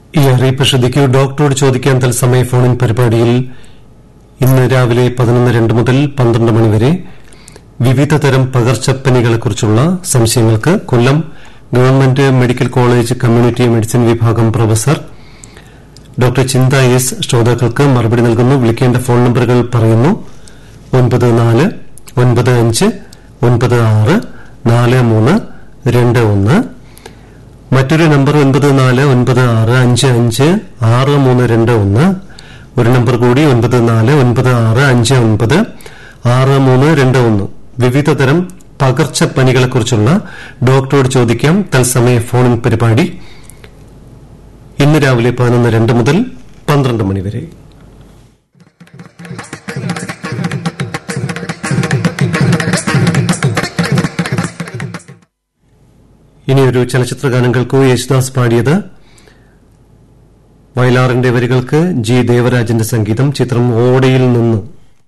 ഈ അറിയിപ്പ് ശ്രദ്ധിക്കൂ ഡോക്ടറോട് ചോദിക്കാൻ തത്സമയ ഫോണിൻ പരിപാടിയിൽ ഇന്ന് രാവിലെ പതിനൊന്ന് രണ്ട് മുതൽ പന്ത്രണ്ട് മണിവരെ വിവിധ തരം പകർച്ചപ്പനികളെക്കുറിച്ചുള്ള സംശയങ്ങൾക്ക് Kollam government medical college community medicine വിഭാഗം പ്രൊഫസർ ഡോക്ടർ ചിന്ത എസ് ശ്രോതാക്കൾക്ക് മറുപടി നൽകുന്നു വിളിക്കേണ്ട ഫോൺ നമ്പറുകൾ പറയുന്നു ഒൻപത് നാല് ഒൻപത് അഞ്ച് ഒൻപത് ആറ് നാല് മൂന്ന് രണ്ട് ഒന്ന് മറ്റൊരു നമ്പർ ഒൻപത് നാല് ഒൻപത് ആറ് അഞ്ച് അഞ്ച് ആറ് മൂന്ന് രണ്ട് ഒന്ന് ഒരു നമ്പർ കൂടി ഒൻപത് നാല് ഒൻപത് ആറ് അഞ്ച് ഒൻപത് ആറ് മൂന്ന് രണ്ട് ഒന്ന് വിവിധ തരം പകർച്ചപ്പനികളെക്കുറിച്ചുള്ള ഡോക്ടറോട് ചോദിക്കാം തത്സമയ ഫോണിൻ പരിപാടി ഇന്ന് രാവിലെ പതിനൊന്ന് രണ്ട് മുതൽ പന്ത്രണ്ട് മണിവരെ ഇനിയൊരു ചലച്ചിത്ര ഗാനം കേൾക്കൂ യേശുദാസ് പാടിയത് വയലാറിന്റെ വരികൾക്ക് ജി ദേവരാജന്റെ സംഗീതം ചിത്രം ഓടയിൽ നിന്ന്